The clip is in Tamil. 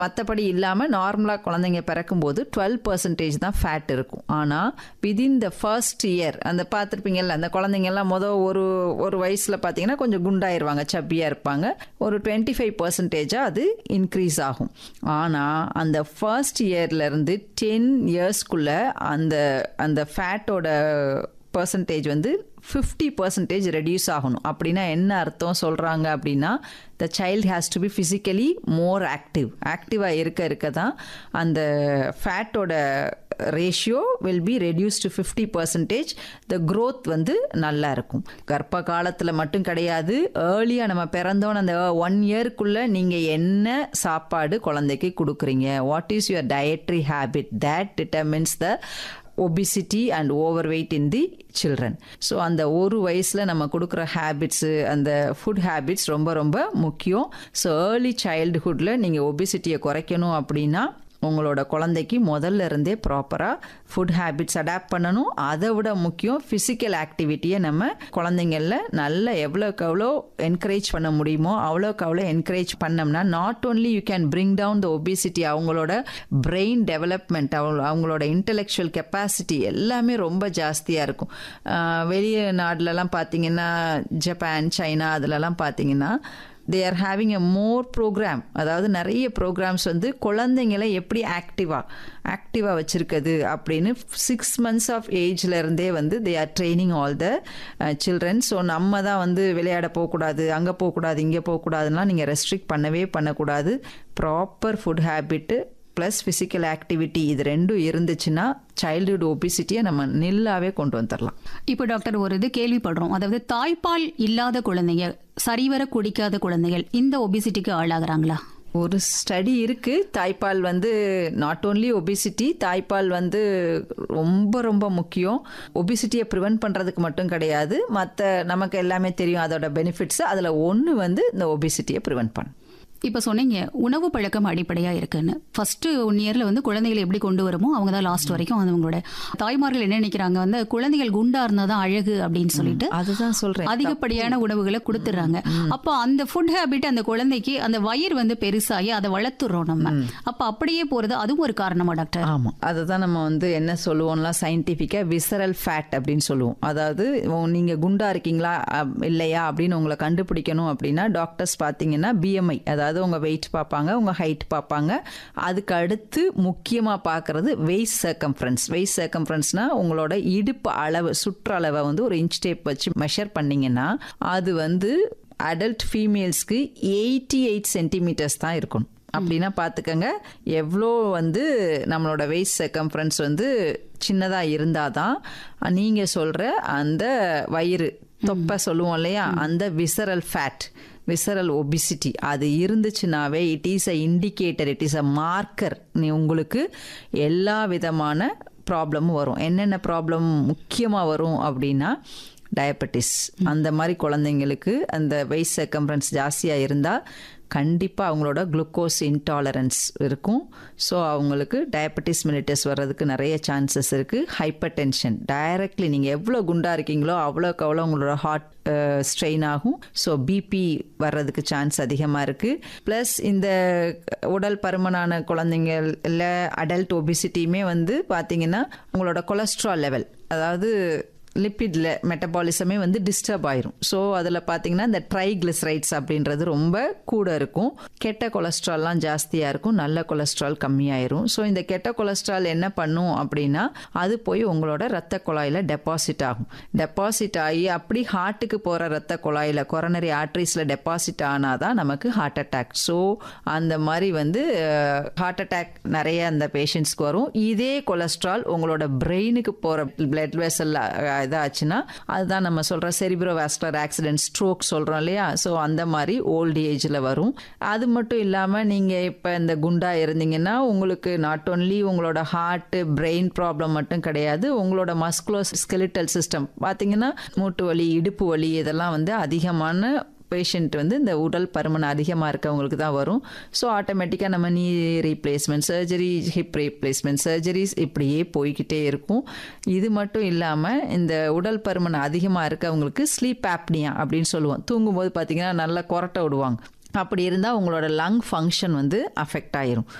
மற்றபடி இல்லாமல் நார்மலாக குழந்தைங்க பிறக்கும்போது டுவெல் பர்சன்டேஜ் தான் ஃபேட் இருக்கும் ஆனால் விதின் த ஃபர்ஸ்ட் இயர் அந்த பார்த்துருப்பீங்கல்ல அந்த குழந்தைங்கெல்லாம் மொதல் ஒரு ஒரு வயசில் பார்த்தீங்கன்னா கொஞ்சம் குண்டாயிருவாங்க சப்பியாக இருப்பாங்க ஒரு டுவெண்ட்டி ஃபைவ் பர்சன்டேஜாக அது இன்க்ரீஸ் ஆகும் ஆனால் அந்த ஃபர்ஸ்ட் இயர்லேருந்து டென் இயர்ஸ்க்குள்ளே அந்த அந்த ஃபேட்டோட பர்சன்டேஜ் வந்து ஃபிஃப்டி பர்சன்டேஜ் ரெடியூஸ் ஆகணும் அப்படின்னா என்ன அர்த்தம் சொல்கிறாங்க அப்படின்னா the child has to be physically more active ஆக்டிவாக இருக்க இருக்க தான் அந்த ஃபேட்டோட ratio will be reduce to fifty percentage the growth வந்து நல்லா இருக்கும் கர்ப்ப காலத்தில் மட்டும் கிடையாது ஏர்லியாக நம்ம பிறந்தோன்னு அந்த ஒன் இயர்க்குள்ளே நீங்கள் என்ன சாப்பாடு குழந்தைக்கு கொடுக்குறீங்க what is your dietary habit that determines the obesity and overweight in the children so அந்த ஒரு வயசில் நம்ம கொடுக்குற ஹேபிட்ஸு அந்த ஃபுட் ஹேபிட்ஸ் ரொம்ப ரொம்ப முக்கியம் ஸோ ஏர்லி சைல்டுஹுட்டில் நீங்கள் ஒபிசிட்டியை குறைக்கணும் அப்படின்னா உங்களோட குழந்தைக்கு முதல்ல இருந்தே ப்ராப்பராக ஃபுட் ஹேபிட்ஸ் அடாப்ட் பண்ணணும் அதை விட முக்கியம் ஃபிசிக்கல் ஆக்டிவிட்டியை நம்ம குழந்தைங்கள நல்ல எவ்வளோக்கு எவ்வளோ என்கரேஜ் பண்ண முடியுமோ அவ்வளோக்கு அவ்வளோ என்கரேஜ் பண்ணோம்னா not only you can bring down the obesity அவங்களோட பிரெயின் டெவலப்மெண்ட் அவங்க அவங்களோட இன்டெலெக்சுவல் கெப்பாசிட்டி எல்லாமே ரொம்ப ஜாஸ்தியாக இருக்கும் வெளிய நாடுலலாம் பார்த்தீங்கன்னா ஜப்பான் சைனா அதிலலாம் பார்த்தீங்கன்னா they are having a more program அதாவது நிறைய ப்ரோக்ராம்ஸ் வந்து குழந்தைங்களை எப்படி ஆக்டிவாக ஆக்டிவாக வச்சுருக்குது அப்படின்னு சிக்ஸ் மந்த்ஸ் ஆஃப் ஏஜ்ல இருந்தே வந்து they are training all the children so நம்ம தான் வந்து விளையாட போகக்கூடாது அங்கே போகக்கூடாது இங்கே போகக்கூடாதுலாம் நீங்கள் ரெஸ்ட்ரிக்ட் பண்ணவே பண்ணக்கூடாது proper food habit plus physical activity இது ரெண்டும் இருந்துச்சுன்னா சைல்டுஹுட் ஒபிசிட்டியை நம்ம நில்லாவே கொண்டு வந்துடலாம் இப்போ டாக்டர் ஒரு இது கேள்விப்படுறோம் அதாவது தாய்ப்பால் இல்லாத குழந்தைங்க சரிவர குடிக்காத குழந்தைகள் இந்த ஒபிசிட்டிக்கு ஆளாகிறாங்களா ஒரு ஸ்டடி இருக்கு தாய்ப்பால் வந்து நாட் ஓன்லி ஒபிசிட்டி தாய்ப்பால் வந்து ரொம்ப ரொம்ப முக்கியம் ஒபிசிட்டியை ப்ரிவென்ட் பண்ணுறதுக்கு மட்டும் கிடையாது மற்ற நமக்கு எல்லாமே தெரியும் அதோட பெனிஃபிட்ஸ் அதில் ஒன்று வந்து இந்த ஒபிசிட்டியை ப்ரிவென்ட் பண்ணும் இப்போ சொன்னீங்க உணவு பழக்கம் அடிப்படையாக இருக்குன்னு ஃபர்ஸ்ட் ஒன் இயர்ல வந்து குழந்தைகளை எப்படி கொண்டு வருமோ அவங்க தான் லாஸ்ட் வரைக்கும் அவங்களோட தாய்மார்கள் என்ன நினைக்கிறாங்க வந்து குழந்தைகள் குண்டா இருந்தா தான் அழகு அப்படின்னு சொல்லிட்டு அதுதான் சொல்றேன் அதிகப்படியான உணவுகளை கொடுத்துறாங்க அப்போ அந்த ஃபுட் ஹேபிட் அந்த குழந்தைக்கு அந்த வயிறு வந்து பெருசாகி அதை வளர்த்துறோம் நம்ம அப்ப அப்படியே போறது அதுவும் ஒரு காரணமா டாக்டர் ஆமாம் அதுதான் நம்ம வந்து என்ன சொல்லுவோம்லாம் சயின்டிஃபிக்காக விசரல் ஃபேட் அப்படின்னு சொல்லுவோம் அதாவது நீங்கள் குண்டா இருக்கீங்களா அப்- இல்லையா அப்படின்னு உங்களை கண்டுபிடிக்கணும் அப்படின்னா டாக்டர்ஸ் பார்த்தீங்கன்னா பிஎம்ஐ அதாவது உங்கள் வெயிட் பார்ப்பாங்க உங்கள் ஹைட் பார்ப்பாங்க அதுக்கு அடுத்து முக்கியமாக பார்க்குறது வெயிட் சர்க்கம்ஃபரன்ஸ் வெயிட் சர்க்கம்ஃபரன்ஸ்னா உங்களோட இடுப்பு அளவு சுற்றளவை வந்து ஒரு இன்ச் டேப் வச்சு மெஷர் பண்ணீங்கன்னா அது வந்து அடல்ட் ஃபீமேல்ஸ்க்கு எயிட்டி எயிட் சென்டிமீட்டர்ஸ் தான் இருக்கணும் அப்படின்னா பார்த்துக்கங்க எவ்வளோ வந்து நம்மளோட வெயிட் சர்க்கம்ஃபரன்ஸ் வந்து சின்னதாக இருந்தால் தான் நீங்கள் சொல்கிற அந்த வயிறு தொப்பை சொல்லுவோம் இல்லையா அந்த விசரல் ஃபேட் விசரல் ஒபிசிட்டி அது இருந்துச்சுனாவே it is a indicator it is a marker நீ உங்களுக்கு எல்லா விதமான ப்ராப்ளமும் வரும் என்னென்ன ப்ராப்ளம் முக்கியமாக வரும் அப்படின்னா டயபெட்டிஸ் அந்த மாதிரி குழந்தைங்களுக்கு அந்த வெயிட் சர்க்கம்ஃபரன்ஸ் ஜாஸ்தியாக இருந்தால் கண்டிப்பாக அவங்களோட குளுக்கோஸ் இன்டாலரன்ஸ் இருக்கும் ஸோ அவங்களுக்கு டயபெட்டிஸ் மினிட்டஸ் வர்றதுக்கு நிறைய சான்சஸ் இருக்குது ஹைப்பர் டென்ஷன் டைரக்ட்லி நீங்கள் எவ்வளோ குண்டாக இருக்கீங்களோ அவ்வளோக்கு அவ்வளோ உங்களோட ஹார்ட் ஸ்ட்ரெயின் ஆகும் ஸோ பிபி வர்றதுக்கு சான்ஸ் அதிகமாக இருக்குது ப்ளஸ் இந்த உடல் பருமனான குழந்தைங்கள் இல்லை அடல்ட் ஒபிசிட்டியுமே வந்து பார்த்தீங்கன்னா உங்களோட கொலஸ்ட்ரால் லெவல் அதாவது லிப்பிட்ல மெட்டபாலிசமே வந்து டிஸ்டர்ப் ஆயிரும் ஸோ அதில் பார்த்தீங்கன்னா இந்த ட்ரைக்ளிசரைட்ஸ் அப்படின்றது ரொம்ப கூட இருக்கும் கெட்ட கொலஸ்ட்ரால்லாம் ஜாஸ்தியாக இருக்கும் நல்ல கொலஸ்ட்ரால் கம்மியாயிரும் ஸோ இந்த கெட்ட கொலஸ்ட்ரால் என்ன பண்ணும் அப்படின்னா அது போய் உங்களோட ரத்த குழாயில் டெபாசிட் ஆகும் டெபாசிட் ஆகி அப்படி ஹார்ட்டுக்கு போகிற ரத்த குழாயில் கொரோனரி ஆர்ட்ரிஸில் டெபாசிட் ஆனால் தான் நமக்கு ஹார்ட் அட்டாக் ஸோ அந்த மாதிரி வந்து ஹார்ட் அட்டாக் நிறைய அந்த பேஷண்ட்ஸ்க்கு வரும் இதே கொலஸ்ட்ரால் உங்களோட பிரெயினுக்கு போகிற பிளட் வெசல் இதாச்சுன்னா அதுதான் நம்ம சொல்கிற செரிப்ரோ வாஸ்குலர் ஆக்சிடென்ட் ஸ்ட்ரோக் சொல்கிறோம் இல்லையா ஸோ அந்த மாதிரி ஓல்டு ஏஜில் வரும் அது மட்டும் இல்லாமல் நீங்கள் இப்போ இந்த குண்டா இருந்தீங்கன்னா உங்களுக்கு நாட் ஓன்லி உங்களோட ஹார்ட்டு பிரெயின் ப்ராப்ளம் மட்டும் கிடையாது உங்களோட மஸ்குலோ ஸ்கெலிட்டல் சிஸ்டம் பார்த்தீங்கன்னா மூட்டு வலி இடுப்பு வலி இதெல்லாம் வந்து அதிகமான பேஷண்ட் வந்து இந்த உடல் பருமன் அதிகமாக இருக்கவங்களுக்கு தான் வரும் ஸோ ஆட்டோமேட்டிக்காக நம்ம knee replacement surgery hip replacement surgeries இப்படியே போய்கிட்டே இருக்கும் இது மட்டும் இல்லாமல் இந்த உடல் பருமன் அதிகமாக இருக்கவங்களுக்கு ஸ்லீப் ஆப்னியா அப்படின்னு சொல்லுவோம் தூங்கும்போது பார்த்தீங்கன்னா நல்லா கொரட்டை விடுவாங்க அப்படி இருந்தால் உங்களோட லங் ஃபங்க்ஷன் வந்து அஃபெக்ட் ஆயிரும்